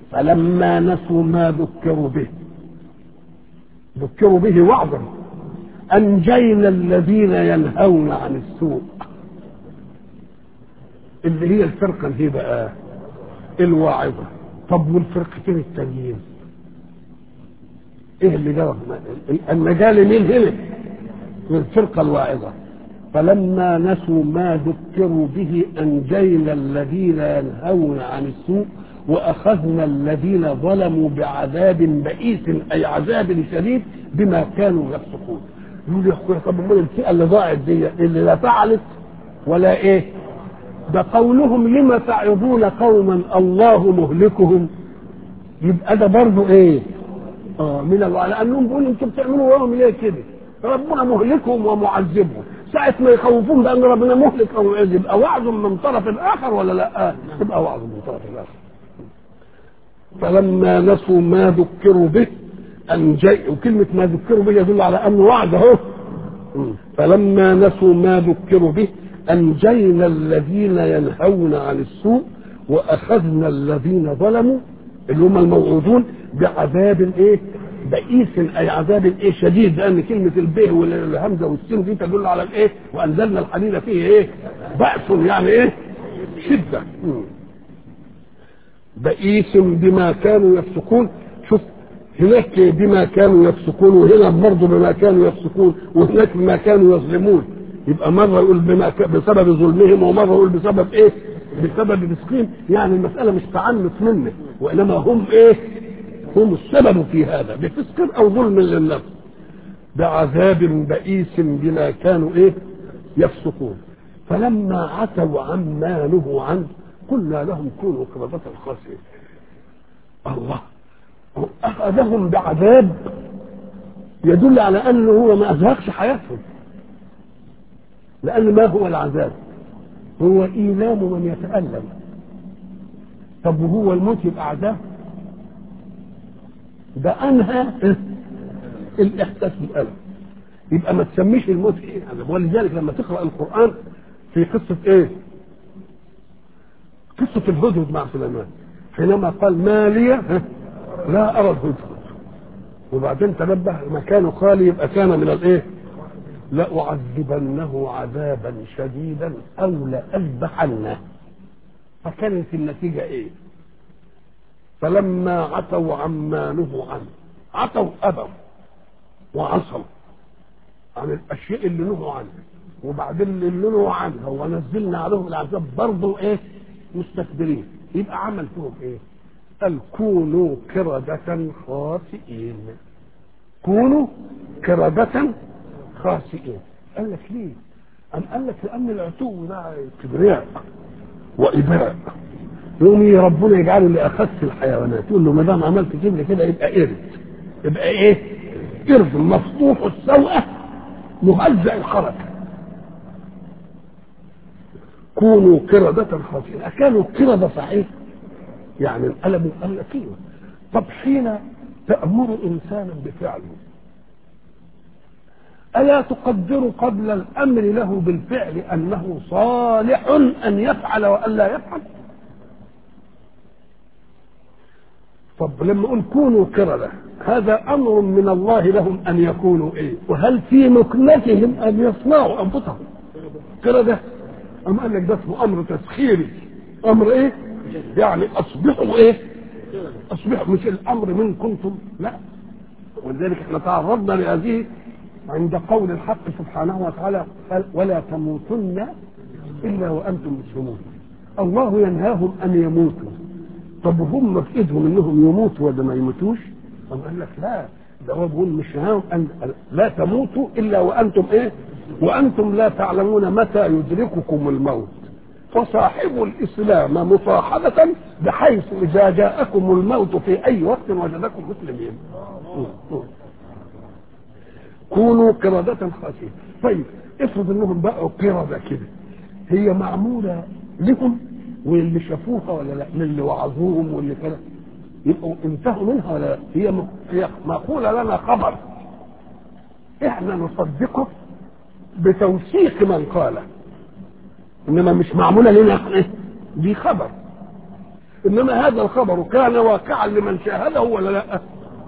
فلما نسوا ما ذكروا به ذكروا به وعظا أنجينا الذين ينهون عن السوء اللي هي الفرقة اللي هي بقى الواعظة طب والفرقتين التانيين ايه اللي جرى النجاة لمين هنا للفرقة الواعظة فلما نسوا ما ذكروا به أنجينا الذين ينهون عن السوء وأخذنا الذين ظلموا بعذاب بئيس أي عذاب شديد بما كانوا يفسقون يقول يا اخويا طب امال الفئه اللي ضاعت دي اللي لا فعلت ولا ايه ده قولهم لما تعظون قوما الله مهلكهم يبقى ده برضه ايه اه من الله لانهم بيقولوا انتوا بتعملوا وراهم ليه كده ربنا مهلكهم ومعذبهم ساعة ما يخوفون بأن ربنا مهلك أو معذب يبقى وعظ من طرف آخر ولا لا؟ يبقى وعظ من طرف آخر. فلما نسوا ما ذكروا به أنجي وكلمة ما ذكروا به يدل على أنه وعد أهو فلما نسوا ما ذكروا به أنجينا الذين ينهون عن السوء وأخذنا الذين ظلموا اللي هم الموعودون بعذاب إيه؟ بئيس أي عذاب إيه شديد لأن كلمة البه والهمزة والسين دي تدل على الإيه؟ وأنزلنا الحديد فيه إيه؟ بأس يعني إيه؟ شدة بئيس بما كانوا يفسقون شوف هناك بما كانوا يفسقون وهنا برضه بما كانوا يفسقون وهناك بما كانوا يظلمون يبقى مرة يقول بما ك... بسبب ظلمهم ومرة يقول بسبب ايه؟ بسبب فسقهم يعني المسألة مش تعنت منه وإنما هم ايه؟ هم السبب في هذا بفسق أو ظلم للنفس بعذاب بئيس بما كانوا ايه؟ يفسقون فلما عتوا عما نهوا عنه قلنا لهم كونوا قردة خاسئين الله أخذهم بعذاب يدل على أنه هو ما أزهقش حياتهم لأن ما هو العذاب هو إيلام من يتألم طب وهو الموت يبقى عذاب ده أنهى الإحساس بالألم يبقى ما تسميش الموت إيه عذاب ولذلك لما تقرأ القرآن في قصة إيه قصة الهدهد مع سليمان حينما قال ما لي لا أرى الهدهد وبعدين تنبه مكانه خالي يبقى كان من الإيه لأعذبنه عذابا شديدا أو لأذبحنه فكانت النتيجة إيه فلما عتوا عما نهوا عنه عتوا أبوا وعصوا عن الأشياء اللي نهوا عنها وبعدين اللي نهوا عنها ونزلنا عليهم العذاب برضه إيه مستكبرين يبقى عمل فيهم إيه قال كونوا كردة خاسئين كونوا كردة خاسئين قال لك ليه؟ أم قال لك لأن العتو ده كبرياء وإباء يوم ربنا يجعله لأخس الحيوانات يقول له ما دام عملت كده كده يبقى قرد يبقى إيه؟ قرد مفتوح السوءة مهزأ الحركة كونوا قردة خاسئين أكانوا قردة صحيح يعني انقلبوا قال لك ايوه طب حين تأمر إنسانا بفعله ألا تقدر قبل الأمر له بالفعل أنه صالح أن يفعل وألا يفعل طب لما أقول كونوا كردة هذا أمر من الله لهم أن يكونوا إيه وهل في مكنتهم أن يصنعوا أنفسهم كردة أم قال لك ده اسمه أمر تسخيري أمر إيه يعني أصبحوا إيه أصبحوا مش الأمر من كنتم لا ولذلك احنا تعرضنا لهذه عند قول الحق سبحانه وتعالى قال ولا تموتن الا وانتم مسلمون الله ينهاهم ان يموتوا طب هم في ايدهم انهم يموتوا ولا ما يموتوش طب قال لك لا ده هو بيقول مش نهاهم ان لا تموتوا الا وانتم ايه وانتم لا تعلمون متى يدرككم الموت فصاحبوا الاسلام مصاحبه بحيث اذا جاءكم الموت في اي وقت وجدكم مسلمين كونوا قردة خاسئين طيب افرض انهم بقوا قردة كده هي معمولة لهم واللي شافوها ولا لا من اللي وعظوهم واللي كده يبقوا انتهوا منها ولا لا هي م... هي مقولة لنا خبر احنا نصدقه بتوثيق من قاله انما مش معمولة لنا احنا دي خبر انما هذا الخبر كان واقعا لمن شاهده ولا لا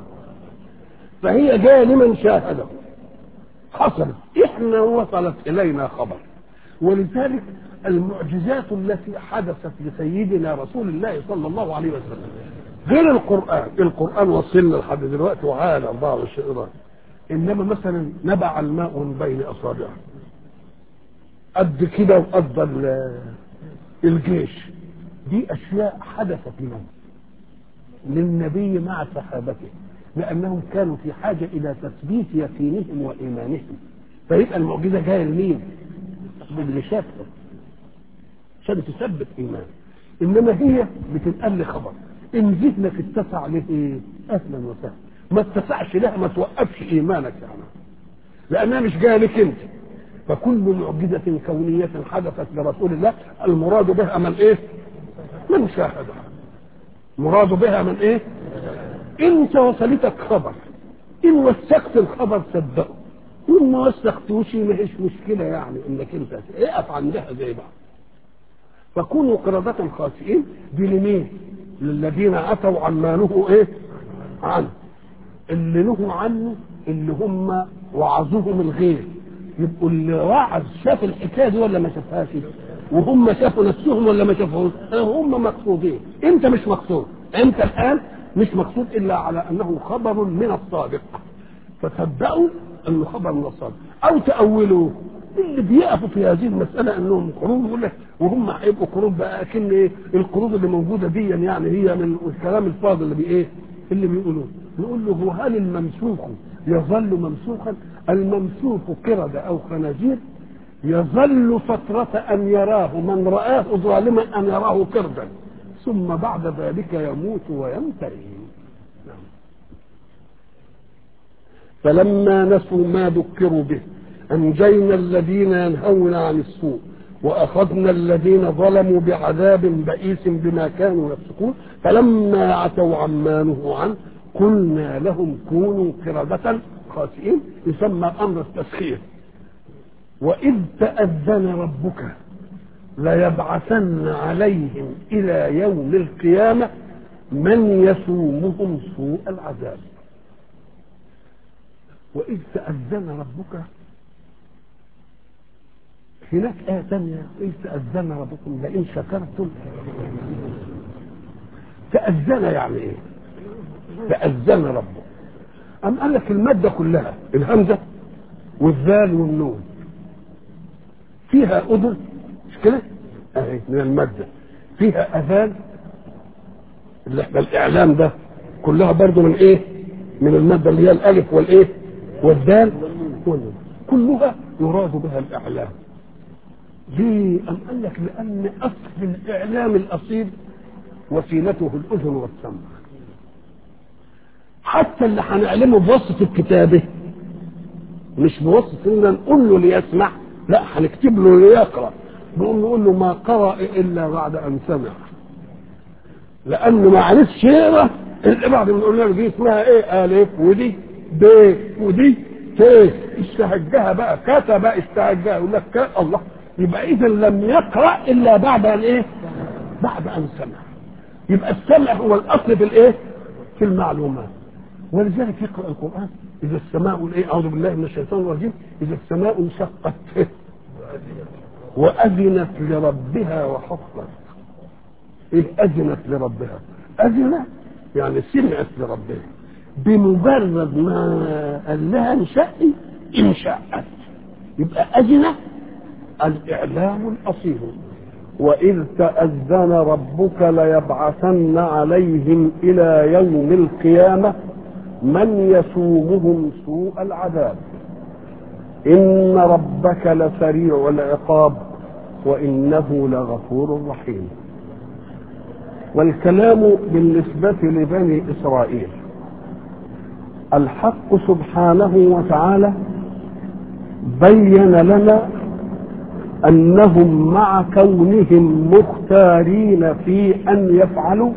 فهي جايه لمن شاهده حصلت احنا وصلت الينا خبر ولذلك المعجزات التي حدثت لسيدنا رسول الله صلى الله عليه وسلم غير القرآن القرآن وصلنا لحد دلوقتي وعالى بعض الشيطان إنما مثلا نبع الماء من بين أصابعه قد كده وقد الجيش دي أشياء حدثت لمن؟ للنبي مع صحابته لأنهم كانوا في حاجة إلى تثبيت يقينهم وإيمانهم فيبقى المعجزة جاية لمين؟ باللي شافه عشان تثبت إيمان إنما هي بتنقل لي خبر إن ذهنك اتسع له إيه؟ أهلا وسهلا ما اتسعش لها ما توقفش إيمانك يعني لأنها مش جاية لك أنت فكل معجزة كونية حدثت لرسول الله المراد بها من إيه؟ من شاهدها مراد بها من إيه؟ انت وصلتك خبر ان وثقت الخبر صدقه وان ما وثقتوش ما هيش مشكله يعني انك انت اقف عندها زي بعض فكونوا قردة خاسئين دي لمين؟ للذين اتوا عما نهوا ايه؟ عنه اللي نهوا عنه اللي هم وعظوهم الغير يبقوا اللي وعظ شاف الحكايه دي ولا ما شافهاش وهم شافوا نفسهم ولا ما شافوش هم مقصودين انت مش مقصود انت الان مش مقصود الا على انه خبر من الصادق فصدقوا انه خبر من الصادق او تاولوا اللي بيقفوا في هذه المساله انهم قرود يقول لك وهم هيبقوا قرود بقى اكن ايه القرود اللي موجوده دي يعني هي من الكلام الفاضل اللي بايه اللي بيقولوه نقول له هو هل الممسوخ يظل ممسوخا الممسوخ قردة او خنازير يظل فترة أن يراه من رآه ظالما أن يراه قردا ثم بعد ذلك يموت وينتهي فلما نسوا ما ذكروا به أنجينا الذين ينهون عن السوء وأخذنا الذين ظلموا بعذاب بئيس بما كانوا يفسقون فلما عتوا عما نهوا عنه قلنا لهم كونوا قردة خاسئين يسمى أمر التسخير وإذ تأذن ربك ليبعثن عليهم إلى يوم القيامة من يسومهم سوء العذاب وإذ تأذن ربك هناك آية ثانية إذ تأذن ربكم لئن شكرتم تأذن يعني إيه؟ تأذن ربك أم قال لك المادة كلها الهمزة والذال والنون فيها أذن مش كده؟ أهي من المادة فيها أذان اللي احنا الإعلام ده كلها برضو من إيه؟ من المادة اللي هي الألف والإيه؟ والدال والنون كلها يراد بها الإعلام ليه؟ أم قال لك لأن أصل الإعلام الأصيل وسيلته الأذن والسمع حتى اللي هنعلمه بواسطة الكتابة مش بواسطة إننا نقول له ليسمع لا هنكتب له ليقرأ نقوم نقول له ما قرأ إلا بعد أن سمع لأنه ما عرفش يقرأ اللي بعد ما نقول له دي اسمها إيه ألف ودي ب ودي ت استهجها بقى كتب استهجها يقول لك الله يبقى إذا لم يقرأ إلا بعد أن إيه؟ بعد أن سمع يبقى السمع هو الأصل في الإيه؟ في المعلومات ولذلك يقرأ القرآن إذا السماء الإيه؟ أعوذ بالله من الشيطان الرجيم إذا السماء انشقت وأذنت لربها وحقت إيه أذنت لربها أذن يعني سمعت لربها بمجرد ما قال لها انشأي انشأت يبقى أذن الإعلام الأصيل وإذ تأذن ربك ليبعثن عليهم إلى يوم القيامة من يسومهم سوء العذاب إن ربك لسريع العقاب وإنه لغفور رحيم والكلام بالنسبة لبني إسرائيل الحق سبحانه وتعالى بين لنا انهم مع كونهم مختارين في ان يفعلوا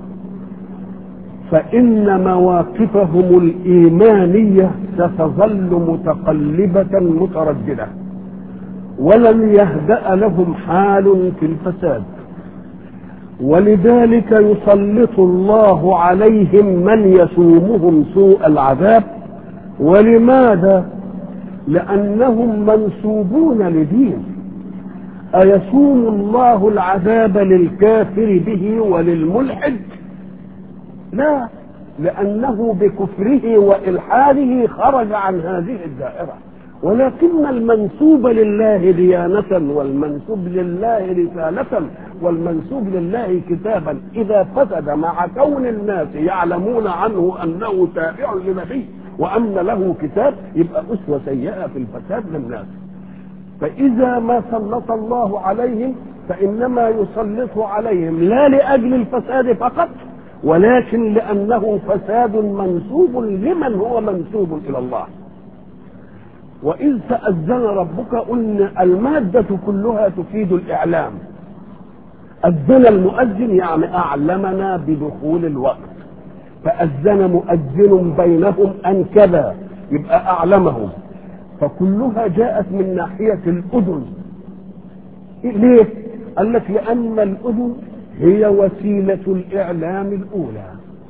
فان مواقفهم الايمانيه ستظل متقلبه متردده ولن يهدا لهم حال في الفساد ولذلك يسلط الله عليهم من يسومهم سوء العذاب ولماذا لانهم منسوبون لدين ايسوم الله العذاب للكافر به وللملحد لا لانه بكفره والحاده خرج عن هذه الدائره ولكن المنسوب لله ديانة والمنسوب لله رسالة والمنسوب لله كتابا إذا فسد مع كون الناس يعلمون عنه أنه تابع لنبي وأن له كتاب يبقى أسوة سيئة في الفساد للناس فإذا ما سلط الله عليهم فإنما يسلط عليهم لا لأجل الفساد فقط ولكن لأنه فساد منسوب لمن هو منسوب إلى الله وإذ تأذن ربك قلنا المادة كلها تفيد الإعلام أذن المؤذن يعني أعلمنا بدخول الوقت فأذن مؤذن بينهم أن كذا يبقى أعلمهم فكلها جاءت من ناحية الأذن ليه؟ قال لك لأن الأذن هي وسيلة الإعلام الأولى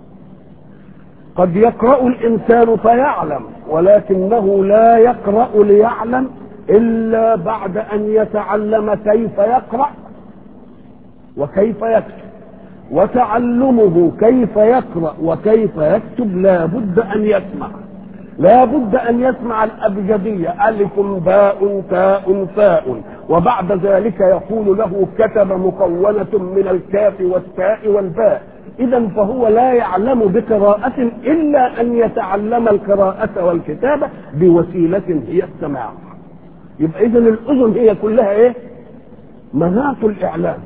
قد يقرأ الإنسان فيعلم ولكنه لا يقرأ ليعلم إلا بعد أن يتعلم كيف يقرأ وكيف يكتب وتعلمه كيف يقرأ وكيف يكتب لا بد أن يسمع لا بد أن يسمع الأبجدية ألف باء تاء فاء وبعد ذلك يقول له كتب مكونة من الكاف والتاء والباء إذا فهو لا يعلم بقراءة إلا أن يتعلم القراءة والكتابة بوسيلة هي السماع يبقى إذا الأذن هي كلها إيه؟ مناط الإعلام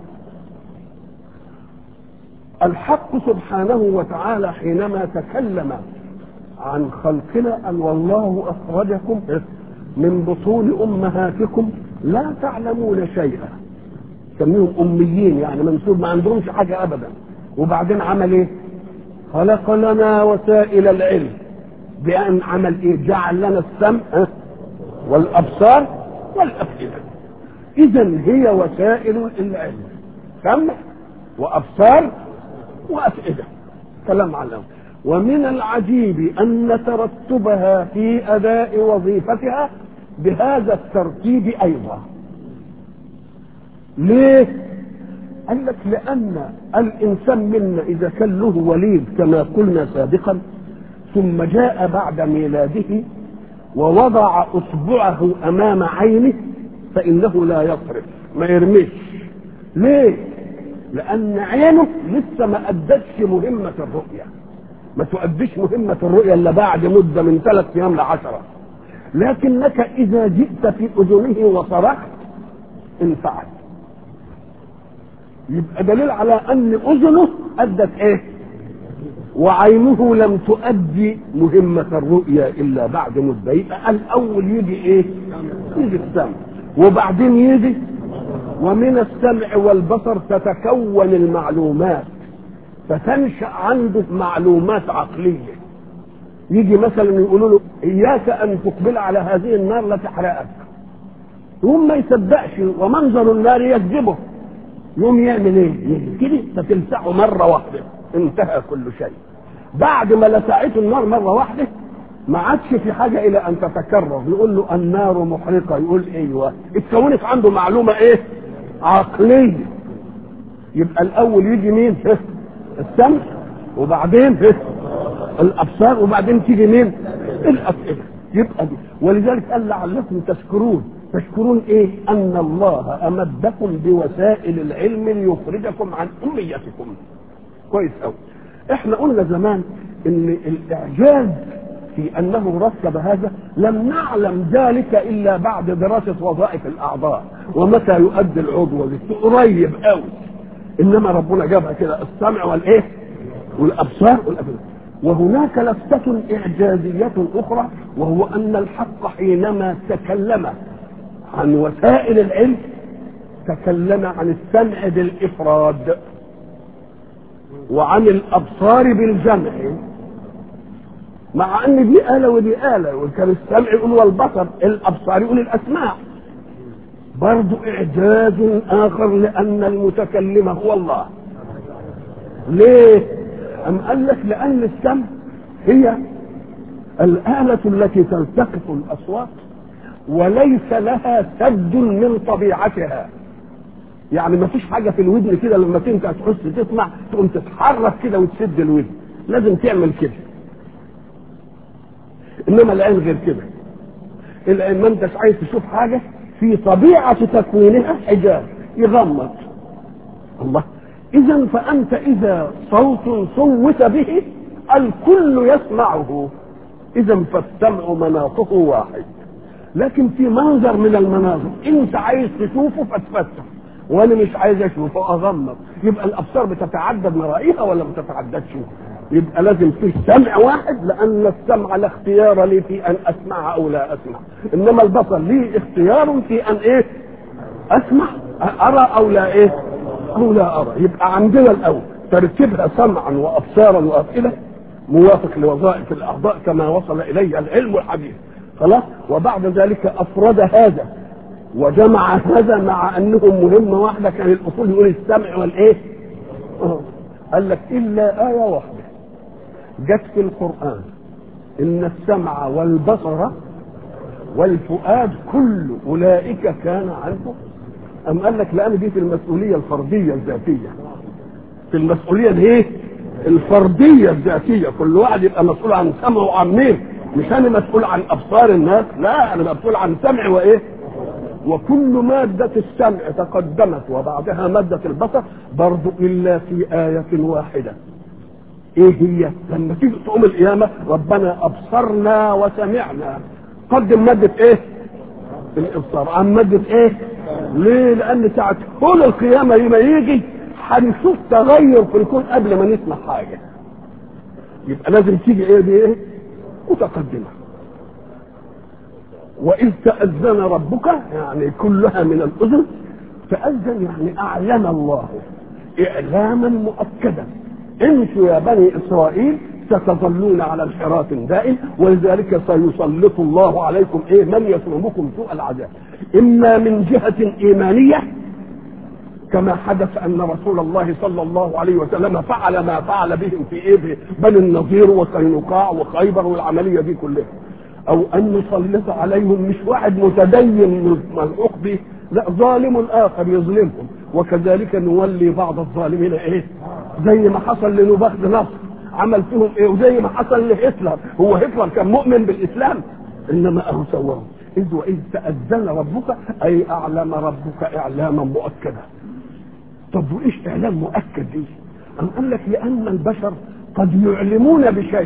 الحق سبحانه وتعالى حينما تكلم عن خلقنا أن والله أخرجكم من بطون أمهاتكم لا تعلمون شيئا سميهم أميين يعني منسوب ما عندهمش حاجة أبدا وبعدين عمل إيه؟ خلق لنا وسائل العلم بأن عمل إيه؟ جعل لنا السمع والأبصار والأفئدة إذا هي وسائل العلم سمع وأبصار وأفئدة كلام علم ومن العجيب أن ترتبها في أداء وظيفتها بهذا الترتيب أيضا ليه؟ قال لك لأن الإنسان منا إذا كان له وليد كما قلنا سابقا ثم جاء بعد ميلاده ووضع إصبعه أمام عينه فإنه لا يصرف ما يرميش ليه؟ لأن عينه لسه ما أدتش مهمة الرؤية ما تؤديش مهمة الرؤية إلا بعد مدة من ثلاث أيام لعشرة لكنك إذا جئت في أذنه وصرخت انفعل يبقى دليل على أن أذنه أدت إيه؟ وعينه لم تؤدي مهمة الرؤية إلا بعد مدة يبقى الأول يجي إيه؟ يجي السمع وبعدين يجي ومن السمع والبصر تتكون المعلومات فتنشا عنده معلومات عقليه يجي مثلا يقولوا له اياك ان تقبل على هذه النار لا تحرقك يقوم ما يصدقش ومنظر النار يكذبه يقوم يعمل ايه؟ كده فتلسعه مره واحده انتهى كل شيء بعد ما لسعته النار مره واحده ما عادش في حاجه الى ان تتكرر يقول له النار محرقه يقول ايوه اتكونت عنده معلومه ايه؟ عقليه يبقى الاول يجي مين؟ السمع وبعدين الابصار وبعدين تيجي مين؟ الافئده يبقى دي ولذلك قال لعلكم تشكرون تشكرون ايه؟ ان الله امدكم بوسائل العلم ليخرجكم عن اميتكم كويس قوي احنا قلنا زمان ان الاعجاز في انه رتب هذا لم نعلم ذلك الا بعد دراسه وظائف الاعضاء ومتى يؤدي العضو قريب قوي انما ربنا جابها كده السمع والايه والابصار والافئده وهناك لفتة إعجازية أخرى وهو أن الحق حينما تكلم عن وسائل العلم تكلم عن السمع بالإفراد وعن الأبصار بالجمع مع أن دي آلة ودي آلة وكان السمع يقول والبصر الأبصار يقول الأسماع برضو إعجاز آخر لأن المتكلم هو الله ليه أم قال لك لأن السمع هي الآلة التي تلتقط الأصوات وليس لها سد من طبيعتها يعني ما فيش حاجة في الودن كده لما انت تحس تسمع تقوم تتحرك كده وتسد الودن لازم تعمل كده انما العين غير كده العين ما انتش عايز تشوف حاجة في طبيعة تكوينها حجاب يغمض الله اذا فانت اذا صوت صوت به الكل يسمعه اذا فالسمع مناطه واحد لكن في منظر من المناظر انت عايز تشوفه فتفتح وانا مش عايز اشوفه اغمض يبقى الابصار بتتعدد مرائيها ولا ما بتتعددش يبقى لازم في سمع واحد لان السمع لا اختيار لي في ان اسمع او لا اسمع انما البصر لي اختيار في ان ايه اسمع ارى او لا ايه او لا ارى يبقى عندنا الاول ترتيبها سمعا وابصارا وافئده موافق لوظائف الاعضاء كما وصل اليه العلم الحديث خلاص وبعد ذلك افرد هذا وجمع هذا مع انهم مهمه واحده كان الاصول يقول السمع والايه؟ آه. قال لك الا ايه واحده جت في القران ان السمع والبصر والفؤاد كل اولئك كان عنه ام قال لك لان دي في المسؤوليه الفرديه الذاتيه في المسؤوليه الايه؟ الفرديه الذاتيه كل واحد يبقى مسؤول عن سمعه وعن مين مش انا مسؤول عن ابصار الناس لا انا مسؤول عن سمع وايه وكل مادة السمع تقدمت وبعدها مادة البصر برضو إلا في آية واحدة إيه هي؟ لما تيجي تقوم القيامة ربنا أبصرنا وسمعنا قدم مادة إيه؟ الإبصار عن مادة إيه؟ ليه؟ لأن ساعة كل القيامة لما يجي هنشوف تغير في الكون قبل ما نسمع حاجة يبقى لازم تيجي إيه دي إيه؟ متقدمة وإذ تأذن ربك يعني كلها من الأذن تأذن يعني أعلن الله إعلاما مؤكدا انتوا يا بني إسرائيل ستظلون على انحراف دائم ولذلك سيسلط الله عليكم ايه من يسلمكم سوء العذاب اما من جهه ايمانيه كما حدث ان رسول الله صلى الله عليه وسلم فعل ما فعل بهم في ايه بني النضير وقينقاع وخيبر والعمليه دي كلها او ان نسلط عليهم مش واحد متدين ملحوق به لا ظالم اخر يظلمهم وكذلك نولي بعض الظالمين ايه زي ما حصل لنبخت نصر عمل فيهم ايه وزي ما حصل لهتلر هو هتلر كان مؤمن بالاسلام انما اهو سواه اذ واذ تاذن ربك اي اعلم ربك اعلاما مؤكدا طب وايش اعلام مؤكد دي ام قال لك لان البشر قد يعلمون بشيء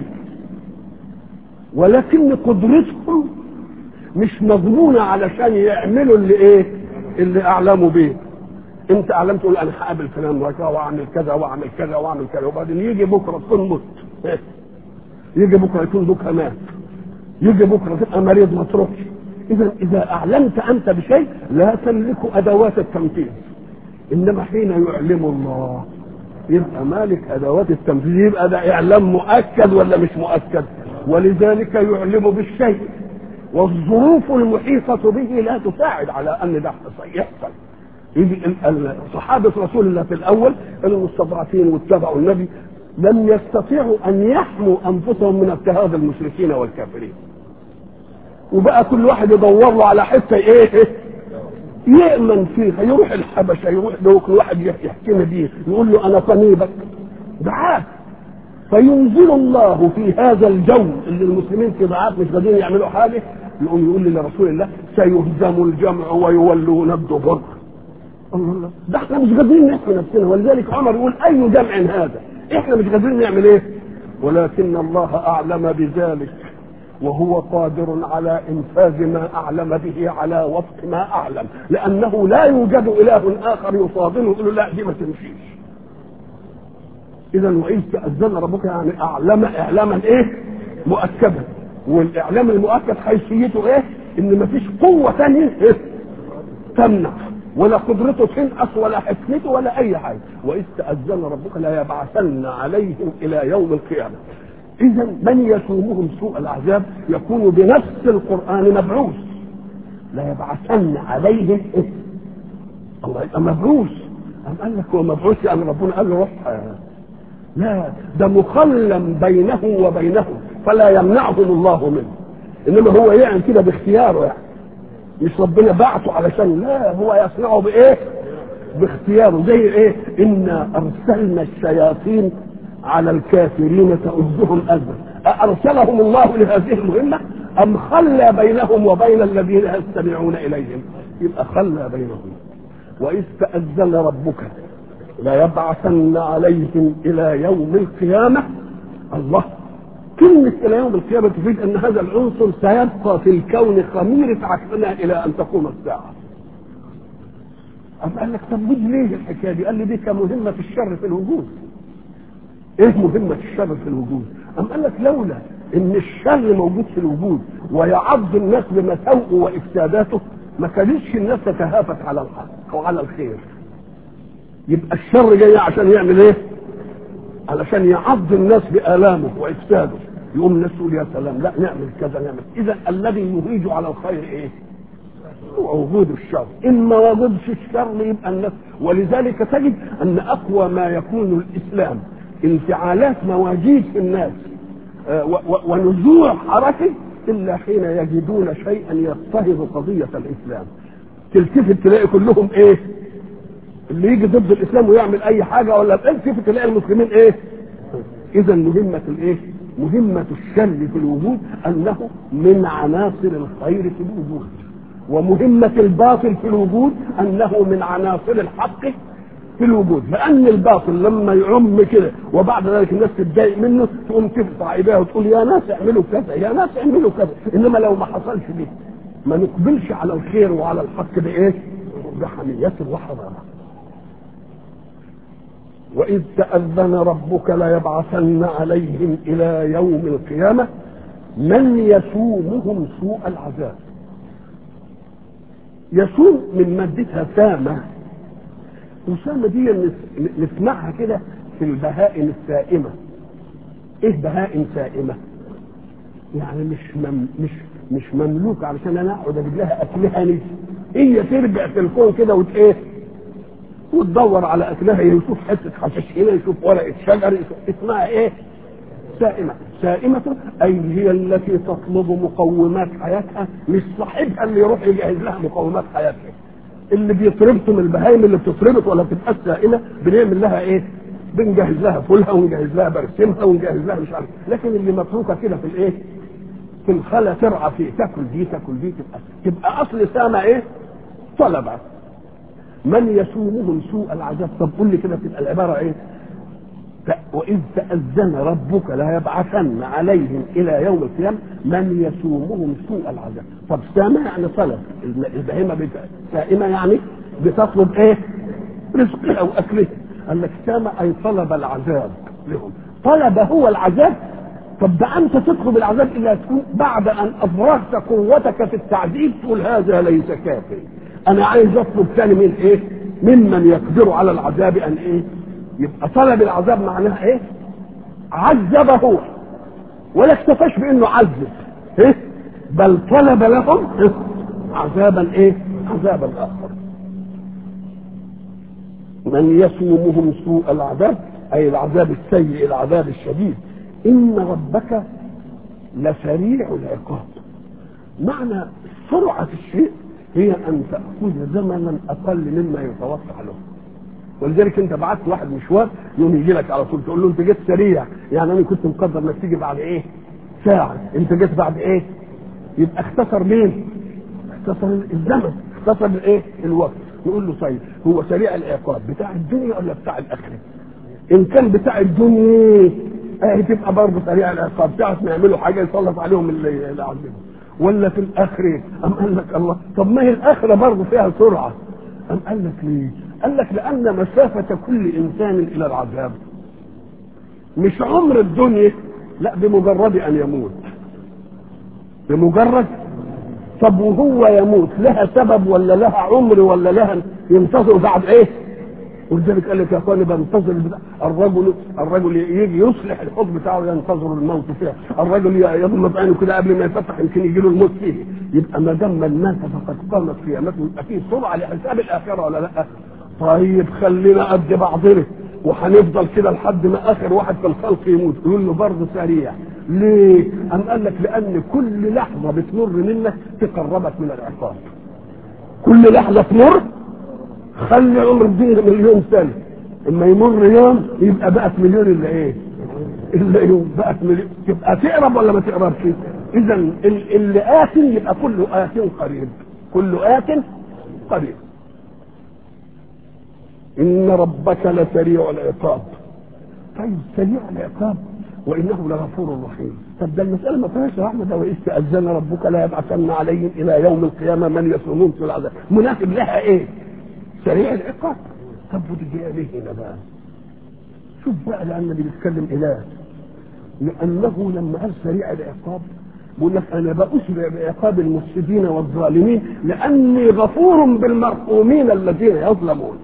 ولكن قدرتهم مش مضمونه علشان يعملوا اللي ايه اللي اعلموا بيه انت اعلمت تقول انا هقابل فلان واعمل كذا واعمل كذا واعمل كذا وبعدين يجي بكره تكون مت يجي بكره يكون بكره مات يجي بكره تبقى مريض ما تروحش اذا اذا اعلمت انت بشيء لا تملك ادوات التنفيذ انما حين يعلم الله يبقى مالك ادوات التنفيذ يبقى ده اعلام مؤكد ولا مش مؤكد ولذلك يعلم بالشيء والظروف المحيطة به لا تساعد على أن ده يحصل صحابة رسول الله في الأول المستضعفين واتبعوا النبي لم يستطيعوا أن يحموا أنفسهم من اضطهاد المشركين والكافرين وبقى كل واحد يدور له على حتة إيه يأمن فيها يروح الحبشة يروح له كل واحد يحكم بيه يقول له أنا قنيبك دعاه فينزل الله في هذا الجو اللي المسلمين في ضعاف مش قادرين يعملوا حاجه يقوم يقول لرسول الله سيهزم الجمع ويولون الدبر الله ده احنا مش قادرين نحمي نفسنا ولذلك عمر يقول اي جمع هذا احنا مش قادرين نعمل ايه ولكن الله اعلم بذلك وهو قادر على انفاذ ما اعلم به على وفق ما اعلم لانه لا يوجد اله اخر يصادمه يقول له لا دي ما تمشيش اذا واذ تاذن ربك يعني اعلم اعلاما ايه مؤكدا والاعلام المؤكد حيثيته ايه ان مفيش قوه ثانيه إيه؟ تمنع ولا قدرته تنقص ولا حكمته ولا اي حاجه واذ تاذن ربك لا يبعثن عليهم الى يوم القيامه اذا من يسومهم سوء العذاب يكون بنفس القران مبعوث لا يبعثن عليهم إيه؟ الله يبقى مبعوث أم قال لك هو مبعوث يعني ربنا قال له روح لا ده مخلى بينه وبينهم فلا يمنعهم الله منه انما هو يعني كده باختياره يعني مش ربنا بعته علشان لا هو يصنعه بايه باختياره زي ايه انا ارسلنا الشياطين على الكافرين تؤذهم أذى أرسلهم الله لهذه المهمة أم خلى بينهم وبين الذين يستمعون إليهم يبقى خلى بينهم وإذ تأذن ربك ليبعثن عليهم إلى يوم القيامة الله كلمة إلى يوم القيامة تفيد أن هذا العنصر سيبقى في الكون خميرة عقلنا إلى أن تقوم الساعة أم قال لك طب ودي ليه الحكاية دي؟ قال لي دي كمهمة الشر في الوجود ايه مهمة الشر في الوجود؟ أم قال لك لولا ان الشر موجود في الوجود ويعض الناس بمساوئه وافساداته ما كانتش الناس تتهافت على الحق او على الخير. يبقى الشر جاي عشان يعمل ايه؟ علشان يعض الناس بآلامه وإفساده يقوم الناس تقول يا سلام لا نعمل كذا نعمل إذا الذي يهيج على الخير إيه؟ هو وجود الشر إن ما وجدش الشر يبقى الناس ولذلك تجد أن أقوى ما يكون الإسلام انفعالات مواجيد في الناس آه، و- و- ونزوع حركة إلا حين يجدون شيئا يضطهد قضية الإسلام تلتفت تلاقي كلهم إيه؟ اللي يجي ضد الاسلام ويعمل اي حاجه ولا كيف تلاقي المسلمين ايه؟ اذا مهمه الايه؟ مهمه الشر في الوجود انه من عناصر الخير في الوجود ومهمه الباطل في الوجود انه من عناصر الحق في الوجود لان الباطل لما يعم كده وبعد ذلك الناس تتضايق منه تقوم ترفع ايديها وتقول يا ناس اعملوا كذا يا ناس اعملوا كذا انما لو ما حصلش دي ما نقبلش على الخير وعلى الحق بايه؟ بحمية وحضارة وإذ تأذن ربك ليبعثن عليهم إلى يوم القيامة من يسومهم سوء العذاب يسوم من مادتها سامة وسامة دي نس- نسمعها كده في البهائم السائمة ايه بهائم سائمة يعني مش مم مش مش مملوكة علشان انا اقعد اجيب لها اكلها نفسي هي ترجع في الكون كده وت ايه وتدور على اكلها يشوف حته حشيش هنا يشوف ورقه شجر يشوف اسمها ايه؟ سائمه، سائمه اي هي التي تطلب مقومات حياتها مش صاحبها اللي يروح يجهز لها مقومات حياتها. اللي بيطربته من البهايم اللي بتطربت ولا بتبقى سائمه بنعمل لها ايه؟ بنجهز لها فولها ونجهز لها برسمها ونجهز لها مش عارف لكن اللي متروكه كده في الايه؟ في الخلا ترعى فيه تاكل دي تاكل دي تبقى تبقى اصل سامه ايه؟ طلبه من يسومهم سوء العذاب طب قول لي كده تبقى العباره ايه؟ ت- وإذ تأذن ربك ليبعثن عليهم إلى يوم القيامة من يسومهم سوء العذاب طب سامة يعني طلب البهيمة بت- سائمة يعني بتطلب إيه؟ رزق أو أكله قال لك سامة أي طلب العذاب لهم طلب هو العذاب طب ده أنت تطلب العذاب إلا تكون بعد أن أفرغت قوتك في التعذيب تقول هذا ليس كافي أنا عايز أطلب تاني من إيه؟ ممن يقدر على العذاب أن إيه؟ يبقى طلب العذاب معناها ايه عذب هو ولا اكتفاش بانه عذب إيه؟ بل طلب لهم إيه؟ عذابا ايه عذابا اخر من يسومهم سوء العذاب اي العذاب السيء العذاب الشديد ان ربك لسريع العقاب معنى سرعه الشيء هي ان تاخذ زمنا اقل مما يتوقع له ولذلك انت بعت واحد مشوار يوم يجي لك على طول تقول له انت جيت سريع يعني انا كنت مقدر انك تيجي بعد ايه؟ ساعه انت جيت بعد ايه؟ يبقى اختصر مين؟ اختصر الزمن اختصر الايه؟ الوقت نقول له طيب هو سريع العقاب بتاع الدنيا ولا بتاع الاخره؟ ان كان بتاع الدنيا اهي تبقى برضه سريع العقاب تعرف ما يعملوا حاجه يسلط عليهم اللي اللي عايزينه ولا في الاخره ام قال لك الله طب ما هي الاخره برضه فيها سرعه ام قال لك ليه؟ قال لك لأن مسافة كل إنسان إلى العذاب مش عمر الدنيا لا بمجرد أن يموت بمجرد طب وهو يموت لها سبب ولا لها عمر ولا لها ينتظر بعد ايه؟ ولذلك قال لك يا اخواني بنتظر البتاع. الرجل الرجل يجي يصلح الحب بتاعه ينتظر الموت فيها، الرجل يغمض عينه كده قبل ما يفتح يمكن يجي له الموت فيه، يبقى ما دام من مات فقد قامت قيامته يبقى فيه سرعه لحساب الاخره ولا لا؟ طيب خلينا قد بعضنا وهنفضل كده لحد ما اخر واحد في الخلق يموت يقول له برضه سريع ليه؟ أم قال لك لأن كل لحظة بتمر منك تقربك من العقاب كل لحظة تمر خلي عمر الدنيا مليون سنة اما يمر يوم يبقى بقت مليون الا ايه؟ الا يوم بقت مليون تبقى تقرب ولا ما تقربش؟ اذا اللي آت يبقى كله آت قريب كله آت قريب إن ربك لسريع العقاب طيب سريع العقاب وإنه لغفور رحيم طب ده المسألة ما فيهاش يا أحمد وإذ تأذن ربك لا يبعثن عليهم إلى يوم القيامة من يصومون في العذاب مناسب لها إيه؟ سريع العقاب طب ودي جايه ليه هنا بقى؟ شوف بقى لأن اللي بيتكلم إله لأنه لما قال سريع العقاب بيقول لك أنا بأسرع بعقاب المفسدين والظالمين لأني غفور بالمرحومين الذين يظلمون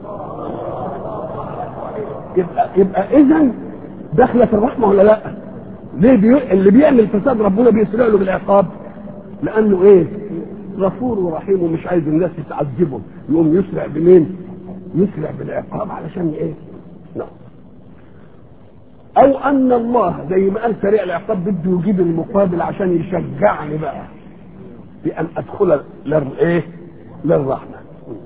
يبقى يبقى إذا داخله في الرحمه ولا لا؟ ليه بي... اللي بيعمل فساد ربنا بيسرع له بالعقاب؟ لانه ايه؟ غفور ورحيم ومش عايز الناس يتعذبهم يقوم يسرع بمين؟ يسرع بالعقاب علشان ايه؟ نعم او ان الله زي ما قال سريع العقاب بده يجيب المقابل عشان يشجعني بقى في ان ادخل للايه؟ للرحمه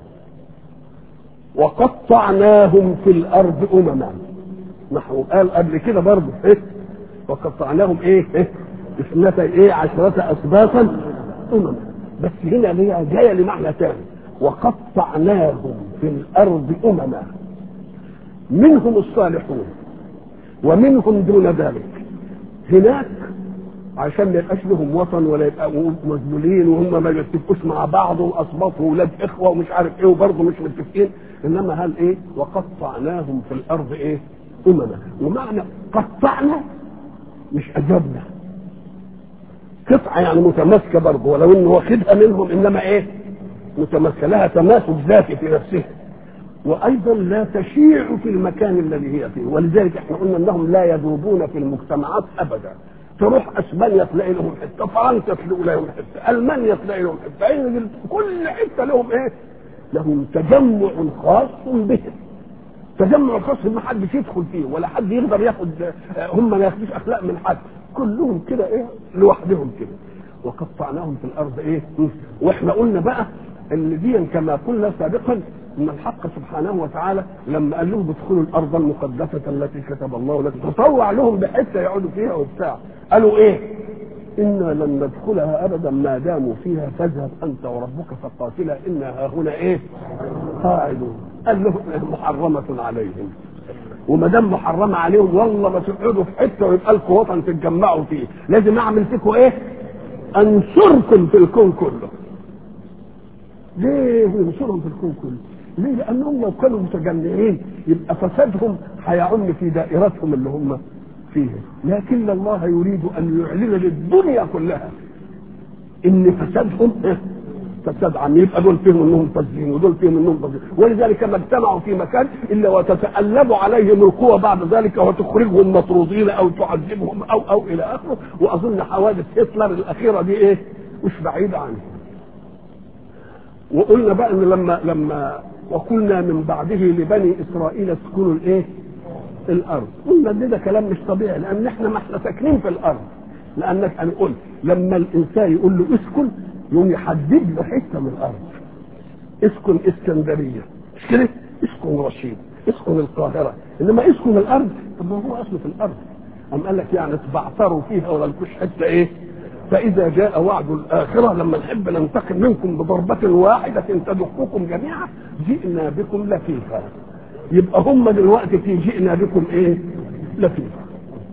وقطعناهم في الارض امما نحو قال قبل كده برضه ايه وقطعناهم ايه ايه اثنتي ايه عشرة اسباطا امما بس هنا ليه جايه لمعنى ثاني وقطعناهم في الارض امما منهم الصالحون ومنهم دون ذلك هناك عشان ما يبقاش لهم وطن ولا يبقوا مذلولين وهم ما بيتفقوش مع بعض واصباطوا ولاد اخوه ومش عارف ايه وبرضه مش متفقين انما هل ايه وقطعناهم في الارض ايه امما ومعنى قطعنا مش اجبنا قطعه يعني متماسكه برضه ولو انه واخدها منهم انما ايه متماسكه لها تماسك ذاتي في نفسها وايضا لا تشيع في المكان الذي هي فيه ولذلك احنا قلنا انهم لا يذوبون في المجتمعات ابدا تروح اسبانيا تلاقي لهم حته فرنسا تلاقي لهم حته المانيا تلاقي لهم حته كل حته لهم ايه لهم تجمع خاص بهم تجمع خاص ما حدش يدخل فيه ولا حد يقدر ياخد هم ما ياخدوش اخلاق من حد كلهم كده ايه لوحدهم كده وقطعناهم في الارض ايه واحنا قلنا بقى ان دي كما قلنا سابقا ان الحق سبحانه وتعالى لما قال لهم ادخلوا الارض المقدسه التي كتب الله لكم تطوع لهم بحته يقعدوا فيها وبتاع قالوا ايه انا لن ندخلها ابدا ما داموا فيها فاذهب انت وربك فقاتلا انا ها هنا ايه قاعدون قال لهم محرمه عليهم وما دام محرمه عليهم والله ما تقعدوا في حته ويبقى لكم وطن تتجمعوا فيه لازم اعمل فيكم ايه انصركم في الكون كله ليه ينصرهم في الكون كله ليه لانهم لو كانوا متجمعين يبقى فسادهم هيعم في دائرتهم اللي هم فيها لكن الله يريد ان يعلن للدنيا كلها ان فسادهم فساد عام يبقى دول فيهم انهم فاسدين ودول فيهم انهم فاسدين ولذلك ما اجتمعوا في مكان الا وتتألب عليهم القوى بعد ذلك وتخرجهم مطرودين او تعذبهم او او الى اخره واظن حوادث هتلر الاخيره دي ايه مش بعيده عنهم وقلنا بقى ان لما لما وقلنا من بعده لبني اسرائيل اسكنوا الايه؟ الارض قلنا ده, ده كلام مش طبيعي لان احنا ما احنا ساكنين في الارض لانك انا قلت لما الانسان يقول له اسكن يقوم يحدد له حته من الارض اسكن اسكندريه مش كده؟ اسكن رشيد اسكن القاهره انما اسكن الارض طب ما هو اصله في الارض أم قال لك يعني تبعثروا فيها ولا لكوش حته ايه؟ فإذا جاء وعد الآخرة لما نحب ننتقم منكم بضربة واحدة تدقكم جميعا جئنا بكم لفيفا يبقى هم دلوقتي في جئنا بكم ايه؟ لفيفا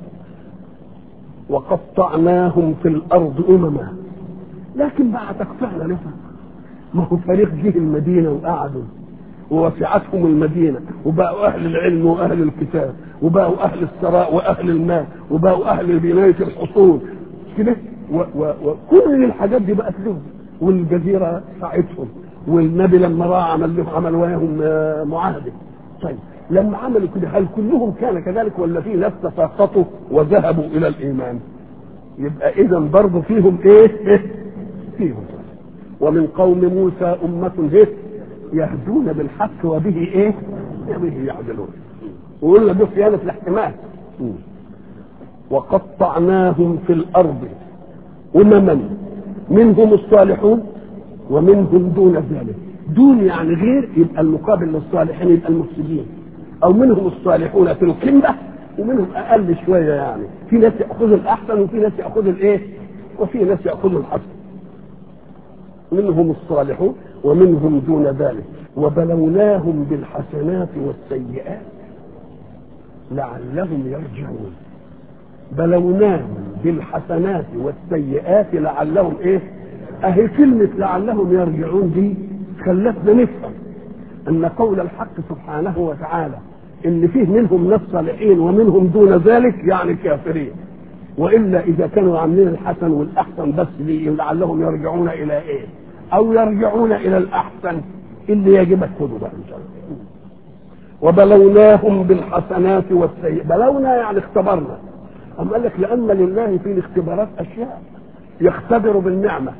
وقطعناهم في الأرض أمما لكن بعد تقطعنا لفا ما هو فريق جه المدينة وقعدوا ووسعتهم المدينة وبقوا أهل العلم وأهل الكتاب وبقوا أهل الثراء وأهل المال وبقوا أهل بناية الحصول كده وكل الحاجات دي بقت لهم والجزيرة ساعتهم والنبي لما راى عمل لهم عمل وياهم معاهدة طيب لما عملوا كده هل كلهم كان كذلك ولا في ناس تساقطوا وذهبوا إلى الإيمان يبقى إذا برضه فيهم إيه؟ إيه؟ فيهم ومن قوم موسى أمة إيه؟ يهدون بالحق وبه إيه؟ وبه يعدلون وقلنا دي صيانه الاحتمال وقطعناهم في الارض امما منهم الصالحون ومنهم دون ذلك دون يعني غير يبقى المقابل للصالحين يبقى المفسدين او منهم الصالحون في القمه ومنهم اقل شويه يعني في ناس ياخذوا الاحسن وفي ناس ياخذوا الايه وفي ناس ياخذوا الحسن منهم الصالحون ومنهم دون ذلك وبلوناهم بالحسنات والسيئات لعلهم يرجعون بلوناهم بالحسنات والسيئات لعلهم ايه اهي كلمة لعلهم يرجعون دي خلتنا نفهم ان قول الحق سبحانه وتعالى ان فيه منهم ناس صالحين ومنهم دون ذلك يعني كافرين والا اذا كانوا عاملين الحسن والاحسن بس لي لعلهم يرجعون الى ايه او يرجعون الى الاحسن اللي يجب خذوا بقى ان شاء الله وبلوناهم بالحسنات والسيئات بلونا يعني اختبرنا أم قال لك لأن لله في الاختبارات أشياء يختبر بالنعمة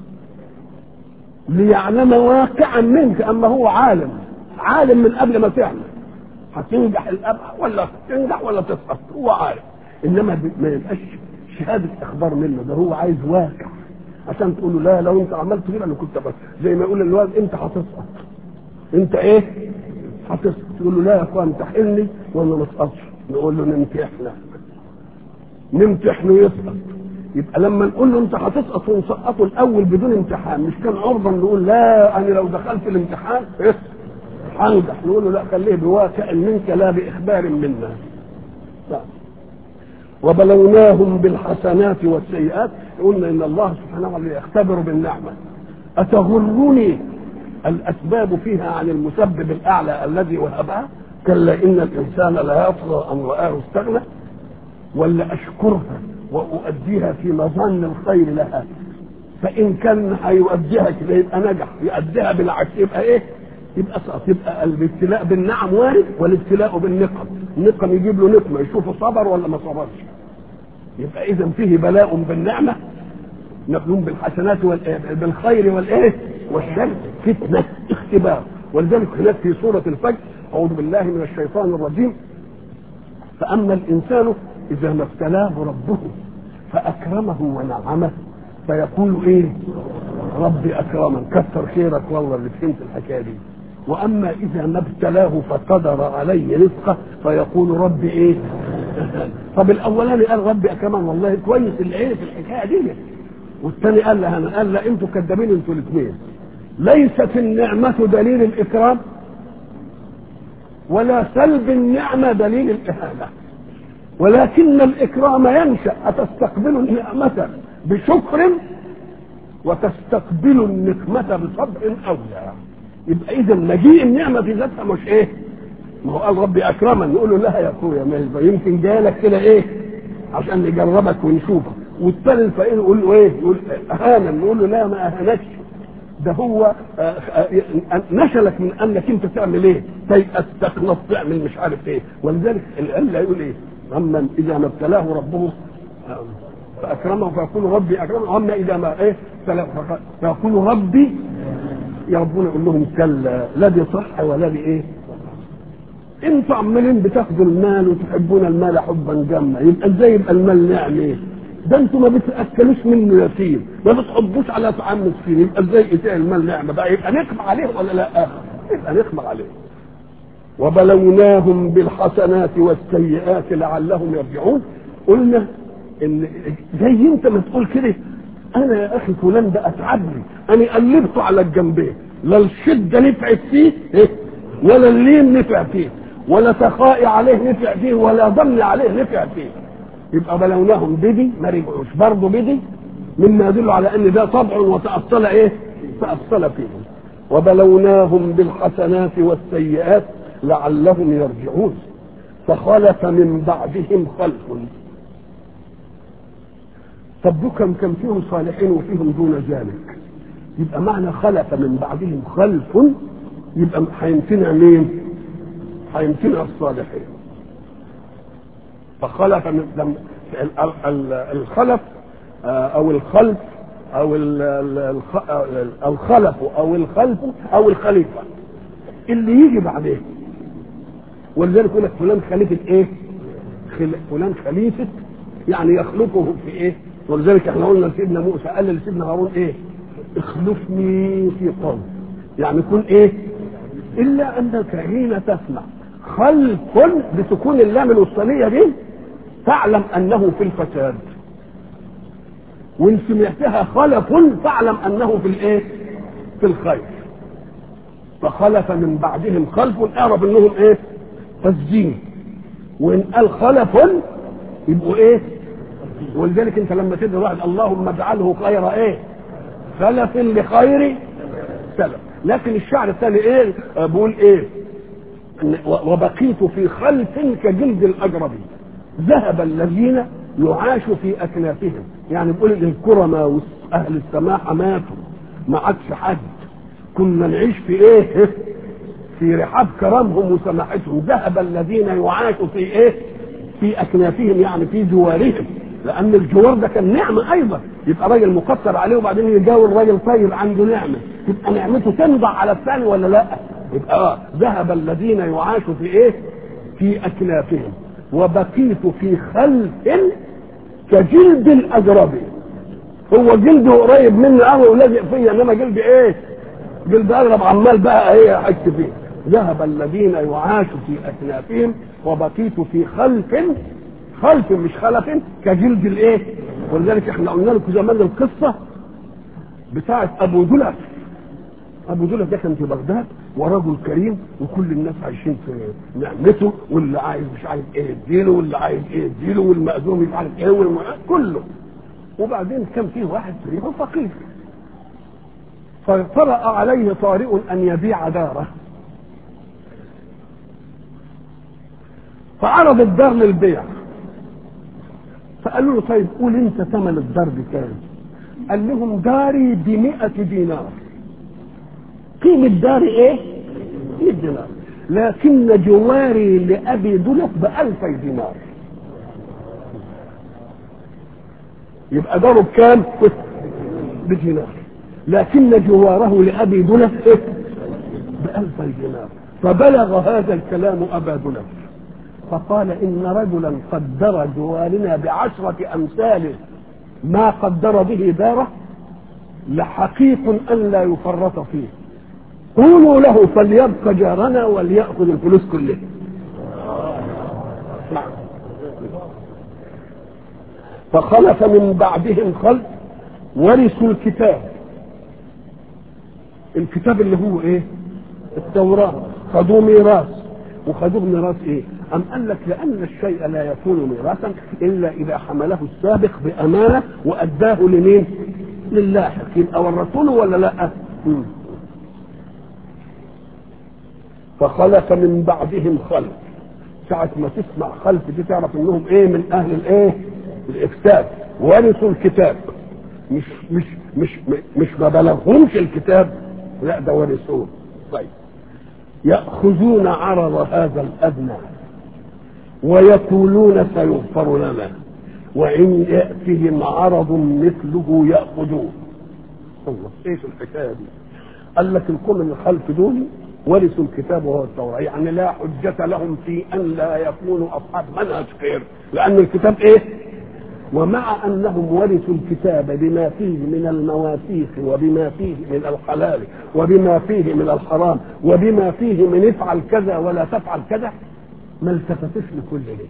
ليعلم واقعا منك أما هو عالم عالم من قبل ما تعمل هتنجح الأبع ولا تنجح ولا تسقط هو عارف إنما ما يبقاش شهادة إخبار منه ده هو عايز واقع عشان تقول له لا لو أنت عملت كده أنا كنت بس زي ما يقول الواد أنت هتسقط أنت إيه؟ هتسقط تقول له لا يا أخوان امتحني ولا ما تسقطش نقول له نمتحنك نمتحنه يسقط يبقى لما نقول له انت هتسقط ونسقطه الاول بدون امتحان مش كان عرضا نقول لا انا لو دخلت الامتحان هنجح نقول له لا خليه بواقع منك لا باخبار منا لا. وبلوناهم بالحسنات والسيئات قلنا ان الله سبحانه وتعالى يختبر بالنعمه اتغرني الاسباب فيها عن المسبب الاعلى الذي وهبها كلا ان الانسان لا يطغى ان راه استغنى ولا اشكرها واؤديها في مظن الخير لها فان كان هيؤديها كده يبقى نجح يؤديها بالعكس يبقى ايه؟ يبقى سقط يبقى الابتلاء بالنعم وارد والابتلاء بالنقم النقم يجيب له نقمه يشوفه صبر ولا ما صبرش يبقى اذا فيه بلاء بالنعمه مبلوم بالحسنات بالخير والايه والشر فتنه اختبار ولذلك هناك في سوره الفجر اعوذ بالله من الشيطان الرجيم فاما الانسان إذا ما ابتلاه ربه فأكرمه ونعمه فيقول إيه؟ ربي أكرمن كثر خيرك والله اللي فهمت الحكاية دي وأما إذا ما ابتلاه فقدر عليه رزقه فيقول ربي إيه؟ طب الأولاني قال ربي أكرمن والله كويس اللي إيه في الحكاية دي والثاني قال لها أنا قال لا أنتوا كذابين أنتوا الاثنين ليست النعمة دليل الإكرام ولا سلب النعمة دليل الإهانة ولكن الإكرام ينشأ أتستقبل النعمة بشكر وتستقبل النقمة بصبر أولى يبقى إذا مجيء النعمة في ذاتها مش إيه؟ ما هو قال ربي أكرمن نقول له لا يا أخويا ما يمكن جالك كده إيه؟ عشان نجربك ونشوفك والثاني الفقير يقول له إيه؟ يقول أهانا نقول له لا ما أهانكش ده هو نشلك من انك انت تعمل ايه؟ تيأس تخلص تعمل مش عارف ايه ولذلك الا يقول ايه؟ اما اذا ما ابتلاه ربه فاكرمه فيقول ربي اكرمه واما اذا ما ايه فيقول ربي يا ربنا يقول لهم كلا لا دي صح ولا دي ايه انتوا عمالين بتاخدوا المال وتحبون المال حبا جما يبقى ازاي يبقى المال نعم ايه ده انتوا ما بتاكلوش منه يتيم ما بتحبوش على طعام مسكين يبقى ازاي يتاع المال نعمه بقى يبقى نقم عليه ولا لا يبقى نقم عليه وبلوناهم بالحسنات والسيئات لعلهم يرجعون قلنا ان زي انت ما تقول كده انا يا اخي فلان ده اتعبني انا قلبته على الجنبين لا الشده نفعت فيه إيه؟ ولا اللين نفع فيه ولا سخائي عليه نفع فيه ولا ضمن عليه نفع فيه يبقى بلوناهم بدي ما رجعوش برضه بدي مما يدل على ان ده طبع وتأصل ايه؟ تأصل فيهم وبلوناهم بالحسنات والسيئات لعلهم يرجعون فخلف من بعدهم خلف طب كم كم فيهم صالحين وفيهم دون ذلك يبقى معنى خلف من بعدهم خلف يبقى هيمتنع مين؟ هيمتنع الصالحين فخلف من الخلف او الخلف او الخلف او الخلف او الخليفه اللي يجي بعدين ولذلك يقول لك فلان خليفه ايه؟ خل... فلان خليفه يعني يخلفه في ايه؟ ولذلك احنا قلنا لسيدنا موسى قال لسيدنا هارون ايه؟ اخلفني في قوم يعني كن ايه؟ الا انك حين تسمع خلف بسكون اللام الوسطانيه دي فاعلم انه في الفساد وان سمعتها خلف فاعلم انه في الايه؟ في الخير فخلف من بعدهم خلف اعرف انهم ايه؟ فاسدين وان قال خلف يبقوا ايه؟ ولذلك انت لما تدعي واحد اللهم اجعله خير ايه؟ سلف لخير سلف لكن الشعر الثاني ايه؟ بيقول ايه؟ وبقيت في خلف كجلد الاجربي ذهب الذين يعاش في اكنافهم يعني بيقول الكرماء واهل السماحه ماتوا ما عادش حد كنا نعيش في ايه في رحاب كرمهم وسماحتهم ذهب الذين يعاشوا في ايه في اكنافهم يعني في جوارهم لان الجوار ده كان نعمه ايضا يبقى راجل مكسر عليه وبعدين يجاور راجل طيب عنده نعمه تبقى نعمته تنضع على الثاني ولا لا يبقى اه ذهب الذين يعاشوا في ايه في اكنافهم وبقيت في خلف كجلد الاجربي هو جلده قريب مني قوي ولازق فيا انما جلد ايه جلد اغرب عمال بقى ايه احس فيه ذهب الذين يعاشوا في اكنافهم وبقيت في خلف خلف مش خلف كجلد الايه ولذلك احنا قلنا لكم زمان القصه بتاعه ابو دلف ابو دلف ده كان في بغداد ورجل كريم وكل الناس عايشين في نعمته واللي عايز مش عارف ايه يديله واللي عايز ايه يديله والمأذون مش عارف ايه والم... كله وبعدين كان فيه واحد كريم فقير فطرأ عليه طارئ ان يبيع داره فعرض الدار للبيع فقالوا له طيب قول انت ثمن الدار بكام قال لهم داري بمئة دينار قيمة داري ايه 100 دينار لكن جواري لأبي دلف بألفي دينار يبقى داره بكام بدينار لكن جواره لأبي دلف إيه؟ بألفي دينار فبلغ هذا الكلام أبا دلف فقال إن رجلا قدر جوارنا بعشرة أمثال ما قدر به داره لحقيق أن لا يفرط فيه قولوا له فليبقى جارنا وليأخذ الفلوس كلها فخلف من بعدهم خلف ورثوا الكتاب الكتاب اللي هو ايه التوراة خدوه ميراث وخدوه ميراث ايه أم قال لك لأن الشيء لا يكون ميراثا إلا إذا حمله السابق بأمانة وأداه لمين؟ للاحق يبقى ورثوه ولا لا؟ مم. فخلف من بعدهم خلف ساعة ما تسمع خلف دي تعرف انهم ايه من اهل الايه الافساد ورثوا الكتاب مش مش مش مش ما بلغهمش الكتاب لا ده ورثوه طيب يأخذون عرض هذا الأدنى ويقولون سيغفر لنا وإن يأتهم عرض مثله يأخذوه الله ايش الحكاية دي قال لك القوم اللي خلف دول ورثوا الكتاب وهو التوراة يعني لا حجة لهم في أن لا يكونوا أصحاب منهج خير لأن الكتاب إيه ومع أنهم ورثوا الكتاب بما فيه من المواثيق وبما فيه من الحلال وبما فيه من الحرام وبما فيه من افعل كذا ولا تفعل كذا ما التفتش لكل ده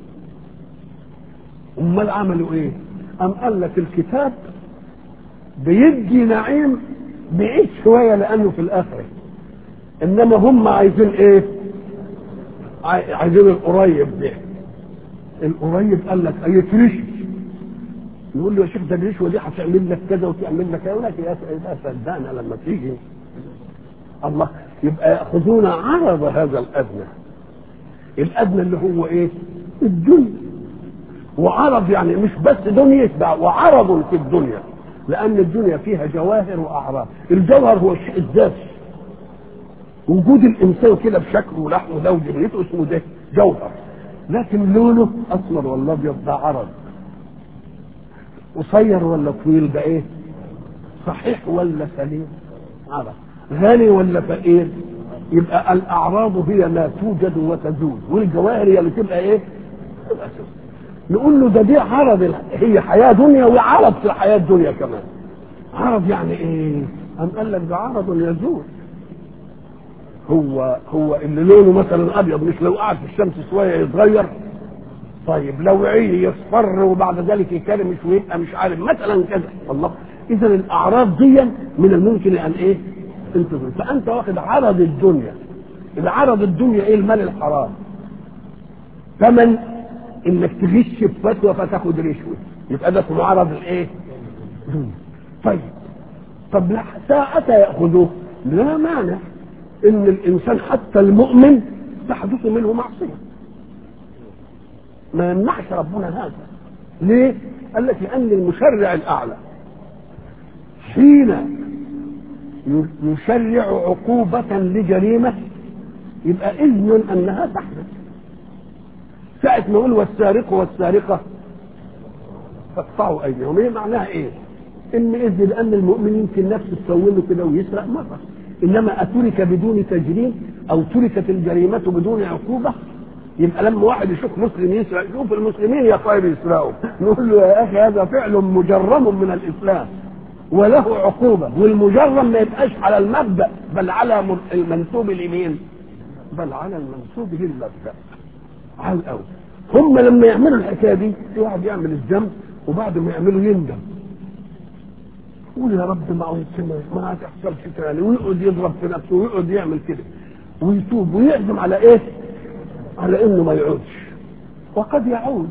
امال عملوا ايه ام قال لك الكتاب بيدي نعيم بعيد شويه لانه في الاخره انما هم عايزين ايه عايزين القريب ده القريب قال لك يترش نقول له يا شيخ ده الرشوه دي هتعمل لك كذا وتعمل لك يقول لك يا صدقنا لما تيجي الله يبقى ياخذون عرض هذا الادنى الادنى اللي هو ايه الدنيا وعرض يعني مش بس دنيا وعرض في الدنيا لان الدنيا فيها جواهر واعراض الجوهر هو الشيء الذاتي وجود الانسان كده بشكله ولحمه ده وجبنته اسمه ده جوهر لكن لونه اسمر ولا ابيض ده عرض قصير ولا طويل ده ايه صحيح ولا سليم عرض غني ولا فقير يبقى الاعراض هي لا توجد وتزول والجواهر هي اللي تبقى ايه؟ تبقى سود. نقول له ده دي عرض ال- هي حياه دنيا وعرض في الحياه الدنيا كمان عرض يعني ايه؟ أم قال لك ده عرض يزول هو هو اللي لونه مثلا ابيض مش لو قعد في الشمس شويه يتغير طيب لو عي يصفر وبعد ذلك يكرمش ويبقى مش عارف مثلا كذا الله اذا الاعراض دي من الممكن ان ايه؟ انت فانت واخد عرض الدنيا العرض الدنيا ايه المال الحرام ثمن انك تغش في فتوى فتاخد رشوه يبقى ده اسمه عرض الايه؟ دنيا. طيب طب لا ساعة يأخذوه لا معنى ان الانسان حتى المؤمن تحدث منه معصية ما يمنعش ربنا هذا ليه؟ قال لك لأن المشرع الأعلى حين يشرع عقوبة لجريمة يبقى إذن أنها تحدث ساعة ما يقول والسارق والسارقة فاقطعوا أيديهم إيه معناها إيه؟ إن إذن لأن المؤمن يمكن نفسه تسوي له كده ويسرق مرة إنما أترك بدون تجريم أو تركت الجريمة بدون عقوبة يبقى لما واحد يشوف مسلم يسرق شوف المسلمين يا طيب يسرقوا نقول له يا اخي هذا فعل مجرم من الاسلام وله عقوبه والمجرم ما يبقاش على المبدا بل على من- المنسوب لمين؟ بل على المنسوب للمبدا على الاول هم لما يعملوا الحكايه دي في واحد يعمل الذنب وبعد ما يعمله يندم يقول يا رب ما عودت ما هتحصلش تاني ويقعد يضرب في نفسه ويقعد يعمل كده ويتوب ويعزم على ايه؟ على انه ما يعودش وقد يعود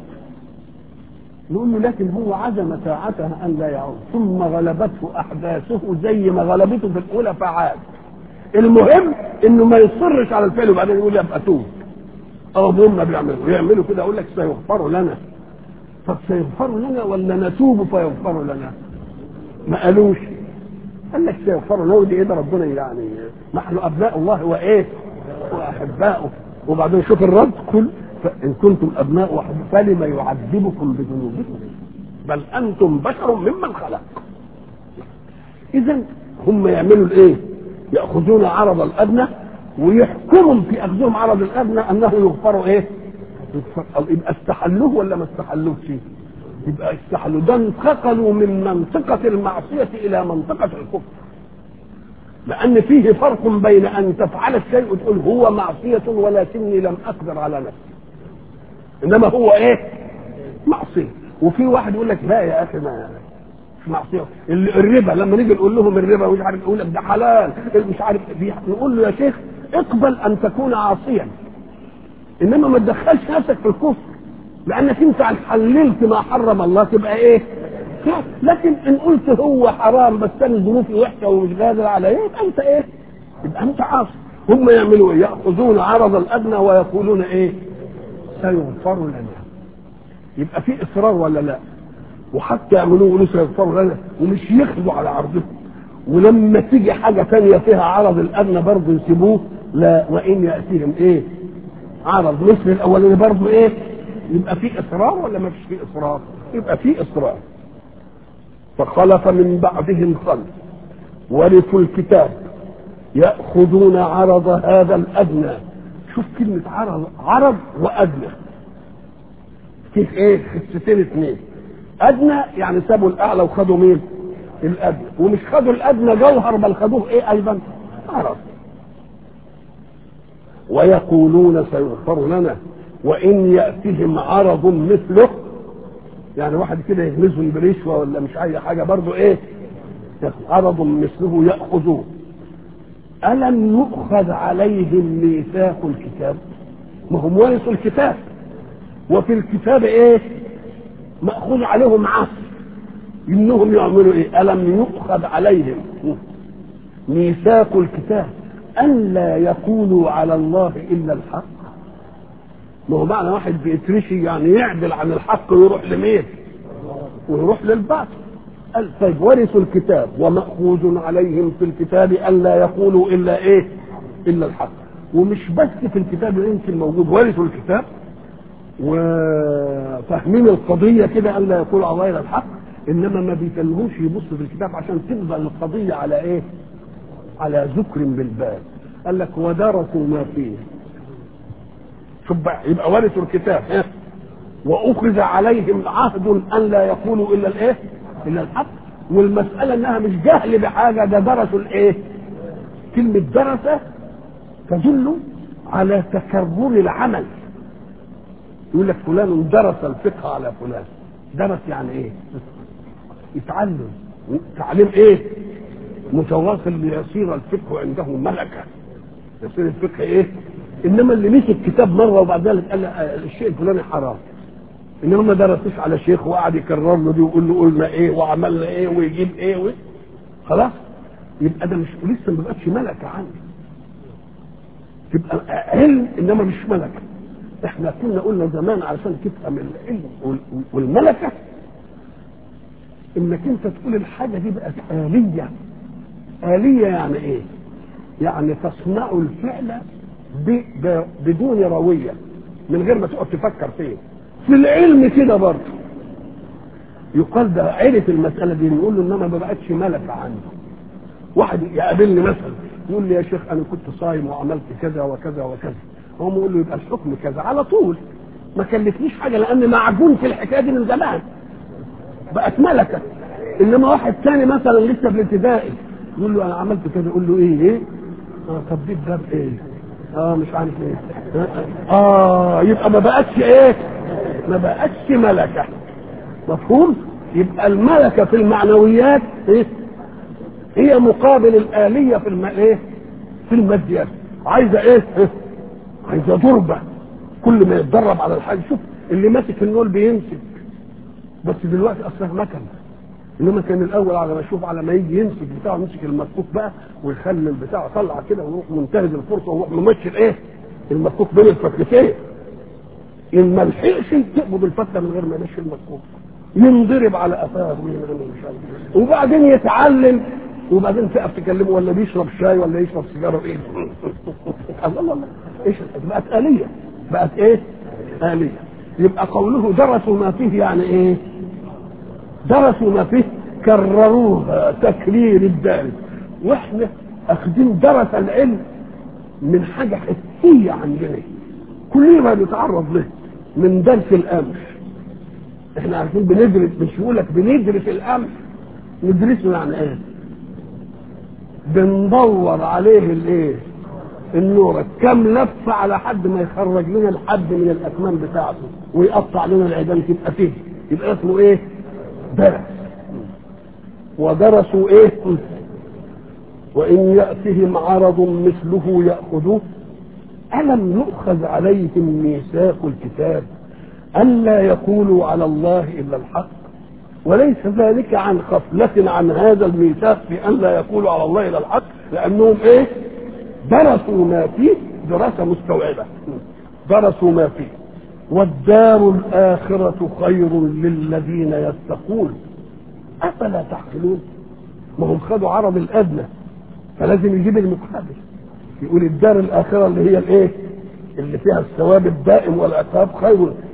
نقول له لكن هو عزم ساعتها ان لا يعود ثم غلبته احداثه زي ما غلبته في الاولى فعاد المهم انه ما يصرش على الفعل وبعدين يقول ابقى توب او هم بيعملوا يعملوا كده اقول لك سيغفر لنا طب سيغفر لنا ولا نتوب فيغفر لنا ما قالوش قال لك سيغفر له دي ايه ده ربنا يعني نحن ابناء الله وايه واحباؤه وبعدين شوف الرد كل فان كنتم ابناء وحب فلم يعذبكم بذنوبكم بل انتم بشر ممن خلق اذا هم يعملوا الايه ياخذون عرض الادنى ويحكمهم في اخذهم عرض الادنى انه يغفر ايه يغفر يبقى استحلوه ولا ما استحلوش يبقى استحلوا ده انتقلوا من منطقة المعصية إلى منطقة الكفر لأن فيه فرق بين أن تفعل الشيء وتقول هو معصية ولكني لم أقدر على نفسي إنما هو إيه؟ معصية وفي واحد يقول لك لا يا أخي ما مش معصية ال- الربا لما نيجي نقول لهم الربا مش عارف يقول لك ده حلال مش عارف دي نقول له يا شيخ اقبل أن تكون عاصيا إنما ما تدخلش نفسك في الكفر لانك انت حللت ما حرم الله تبقى ايه لكن ان قلت هو حرام بس انا ظروفي وحشه ومش قادر عليه يبقى انت ايه يبقى انت عاصي هم يعملوا ايه ياخذون عرض الادنى ويقولون ايه سيغفر لنا يبقى في اصرار ولا لا وحتى يعملوه يقولوا سيغفر لنا ومش ياخذوا على عرضهم ولما تيجي حاجه ثانيه فيها عرض الادنى برضه يسيبوه لا وان ياتيهم ايه عرض مثل الاولاني برضه ايه يبقى في اصرار ولا ما فيش في اصرار يبقى في اصرار فخلف من بعدهم خلف ورثوا الكتاب ياخذون عرض هذا الادنى شوف كلمه عرض عرض وادنى كيف ايه حستين اثنين ادنى يعني سابوا الاعلى وخدوا مين الادنى ومش خدوا الادنى جوهر بل خدوه ايه ايضا عرض ويقولون سيغفر لنا وان ياتهم عرض مثله يعني واحد كده يهمزهم برشوه ولا مش اي حاجه برضه ايه عرض مثله ياخذوه الم يؤخذ عليهم ميثاق الكتاب ما هم ورثوا الكتاب وفي الكتاب ايه ماخوذ عليهم عصر انهم يعملوا ايه الم يؤخذ عليهم ميثاق الكتاب الا يقولوا على الله الا الحق ما هو معنى واحد بيترشي يعني يعدل عن الحق ويروح لمين ويروح للباطل قال طيب ورثوا الكتاب ومأخوذ عليهم في الكتاب ألا يقولوا إلا إيه إلا الحق ومش بس في الكتاب يمكن موجود ورثوا الكتاب وفاهمين القضية كده ألا يقولوا على الله إلا الحق إنما ما بيكلموش يبصوا في الكتاب عشان تفضل القضية على إيه على ذكر بالبال قال لك ودرسوا ما فيه شوف بقى يبقى ورثوا الكتاب ها واخذ عليهم عهد ان لا يقولوا الا الايه؟ الا الحق والمساله انها مش جهل بحاجه ده درسوا الايه؟ كلمه درس تدل على تكرر العمل يقول لك فلان درس الفقه على فلان درس يعني ايه؟ يتعلم تعليم ايه؟ متواصل ليصير الفقه عنده ملكه يصير الفقه ايه؟ انما اللي مسك كتاب مره وبعد ذلك قال الشيء الفلاني حرام انما ما درسوش على شيخ وقعد يكرر له دي ويقول له قلنا ايه وعملنا ايه ويجيب ايه و... خلاص يبقى ده مش لسه ما بقتش ملكه عنده تبقى علم انما مش ملكه احنا كنا قلنا زمان علشان تفهم العلم والملكه انك انت تقول الحاجه دي بقت آلية آلية يعني ايه؟ يعني تصنع الفعل ب... ب... بدون روية من غير ما تقعد تفكر فيه في العلم كده برضه يقال ده عرف المسألة دي نقول له انما ما بقتش ملكة عنده واحد يقابلني مثلا يقول لي يا شيخ انا كنت صايم وعملت كذا وكذا وكذا هو يقول له يبقى الحكم كذا على طول ما كلفنيش حاجه لان معجون في الحكايه دي من زمان بقت ملكه انما واحد ثاني مثلا لسه في الابتدائي يقول له انا عملت كذا يقول له ايه ايه اه طب دي ده بايه اه مش عارف ايه اه يبقى ما بقتش ايه ما بقتش ملكه مفهوم يبقى الملكه في المعنويات ايه هي مقابل الآلية في الم... ايه في الماديات عايزه ايه, إيه؟ عايزه ضربه كل ما يتدرب على الحاجه شوف اللي ماسك النول بيمسك بس دلوقتي اصلا مكن انما كان الاول على ما اشوف على ما يجي يمسك بتاعه يمسك المفكوك بقى ويخلي البتاع طلع كده ويروح منتهز الفرصه ويروح ممشي الايه المفكوك بين الفتلتين ان ما لحقش تقبض الفتله من غير ما يمشي المفكوك ينضرب على قفاه مش عارف وبعدين يتعلم وبعدين تقف تكلمه ولا بيشرب شاي ولا يشرب سيجاره ايه الله الله ايش بقت آلية بقت ايه آلية يبقى قوله درسوا ما فيه يعني ايه درسوا ما فيه كرروها تكرير الدارس واحنا اخذين درس العلم من حاجة حسية عندنا كلنا ما بنتعرض له من درس الامر احنا عارفين بندرس مش بقول لك بندرس الامر ندرسه يعني ايه بندور عليه الايه النور كم لفه على حد ما يخرج لنا الحد من الاكمام بتاعته ويقطع لنا العيدان تبقى فيه يبقى اسمه ايه درس ودرسوا ايه وان ياتهم عرض مثله ياخذوه الم يؤخذ عليهم ميثاق الكتاب الا يقولوا على الله الا الحق وليس ذلك عن غفلة عن هذا الميثاق بأن لا يقولوا على الله إلا الحق لأنهم إيه؟ درسوا ما فيه دراسة مستوعبة درسوا ما فيه والدار الآخرة خير للذين يتقون أفلا تعقلون ما هم خدوا عرض الأدنى فلازم يجيب المقابل يقول الدار الآخرة اللي هي الإيه؟ اللي فيها الثواب الدائم والعقاب خير